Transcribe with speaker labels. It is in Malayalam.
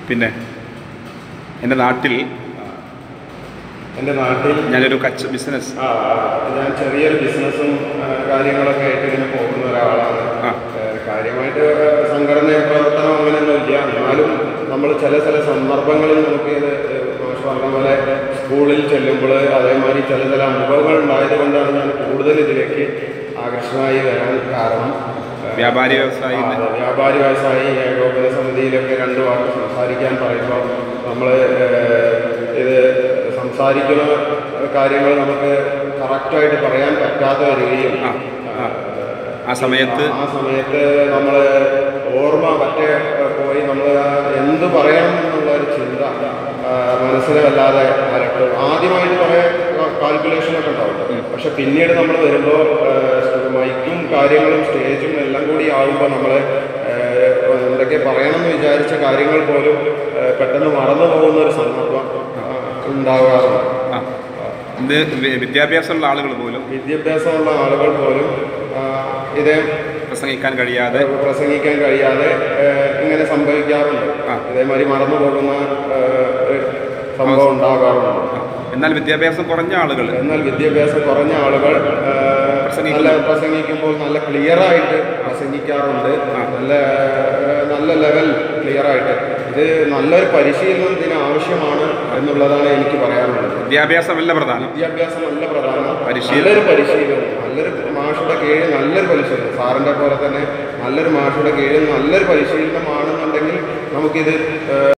Speaker 1: പിന്നെ എൻ്റെ നാട്ടിൽ
Speaker 2: എൻ്റെ നാട്ടിൽ
Speaker 1: ഞാനൊരു കച്ച ബിസിനസ്
Speaker 2: ആ, ഞാൻ ചെറിയൊരു ബിസിനസ്സും ആ, കാര്യങ്ങളൊക്കെ ആയിട്ട് ഇങ്ങനെ പോകുന്ന ഒരാളാണ്
Speaker 1: ആ.
Speaker 2: ഏ, കാര്യമായിട്ട് സംഘടന പ്രവർത്തനം അങ്ങനെയൊന്നും ഇല്ല എന്നാലും നമ്മൾ ചില ചില സന്ദർഭങ്ങളിൽ നമുക്ക് ഇത് മാഷ് പറഞ്ഞ പോലെ സ്കൂളിൽ ചെല്ലുമ്പോൾ അതേമാതിരി ചില ചില അനുഭവങ്ങൾ ഉണ്ടായത് കൊണ്ടാണ് ഞാൻ കൂടുതൽ ഇതിലേക്ക് ആകർഷണമായി വരാൻ കാരണം ഏ,
Speaker 1: വ്യാപാരി വ്യവസായി
Speaker 2: ആ, അതെ. വ്യാപാരി വ്യവസായി ഏകോപന സമിതിയിലൊക്കെ രണ്ട് വാക്ക് സംസാരിക്കാൻ പറയുമ്പോൾ നമ്മൾ ഇത് സംസാരിക്കുന്ന കാര്യങ്ങൾ നമുക്ക് കറക്റ്റായിട്ട് പറയാൻ പറ്റാതെ വരികയും
Speaker 1: ആ ആ ആ സമയത്ത്
Speaker 2: ആ സമയത്ത് നമ്മൾ ഓർമ്മ മറ്റേ പോയി നമ്മൾ എന്ത് പറയണം എന്നുള്ള ഒരു ചിന്ത ആ, മനസ്സിൽ വല്ലാതെ അലട്ടും ആദ്യമായിട്ട് കുറേ കാൽക്കുലേഷൻ ഒക്കെ ഉണ്ടാവും പക്ഷെ പിന്നീട് നമ്മൾ വരുമ്പോൾ മൈക്കും കാര്യങ്ങളും സ്റ്റേജും എല്ലാം കൂടി ആകുമ്പോൾ നമ്മൾ എന്തൊക്കെ പറയണം എന്ന് വിചാരിച്ച കാര്യങ്ങൾ പോലും ആ, പെട്ടെന്ന് മറന്നു പോകുന്ന ഒരു സന്ദർഭം ആ, ഉണ്ടാകാറുണ്ട്
Speaker 1: ആ ഇത് വി- വിദ്യാഭ്യാസമുള്ള ആളുകൾ പോലും
Speaker 2: വിദ്യാഭ്യാസമുള്ള ആളുകൾ പോലും ആ, ഇതേ
Speaker 1: പ്രസംഗിക്കാൻ കഴിയാതെ
Speaker 2: പ്രസംഗിക്കാൻ കഴിയാതെ ഏഹ്, ഇങ്ങനെ സംഭവിക്കാറുണ്ട്
Speaker 1: ആ.
Speaker 2: ഇതേമാതിരി മറന്നു പോകുന്ന ഏഹ്, ഒരു സംഭവം ഉണ്ടാകാറുണ്ട്
Speaker 1: എന്നാൽ വിദ്യാഭ്യാസം കുറഞ്ഞ ആളുകൾ
Speaker 2: എന്നാൽ വിദ്യാഭ്യാസം കുറഞ്ഞ ആളുകൾ ഏഹ്,
Speaker 1: പ്രസംഗിക്കുന്നു.
Speaker 2: നല്ല പ്രസംഗിക്കുമ്പോൾ നല്ല ക്ലിയർ ആയിട്ട് പ്രസംഗിക്കാറുണ്ട് നല്ല ഏഹ്, നല്ല ലെവൽ ക്ലിയർ ആയിട്ട് ഇത് നല്ലൊരു പരിശീലനം ഇതിന് ആവശ്യമാണ് എന്നുള്ളതാണ് എനിക്ക് പറയാനുള്ളത്
Speaker 1: വിദ്യാഭ്യാസമല്ല പ്രധാനം
Speaker 2: വിദ്യാഭ്യാസം നല്ല പ്രധാനം
Speaker 1: പരിശീലനം.
Speaker 2: നല്ലൊരു പരിശീലനം നല്ലൊരു മാഷുടെ കീഴിൽ നല്ലൊരു പരിശീലനം സാറിൻ്റെ പോലെ തന്നെ നല്ലൊരു മാഷുടെ കീഴിൽ നല്ലൊരു പരിശീലനമാണെന്നുണ്ടെങ്കിൽ നമുക്കിത് ഏഹ്,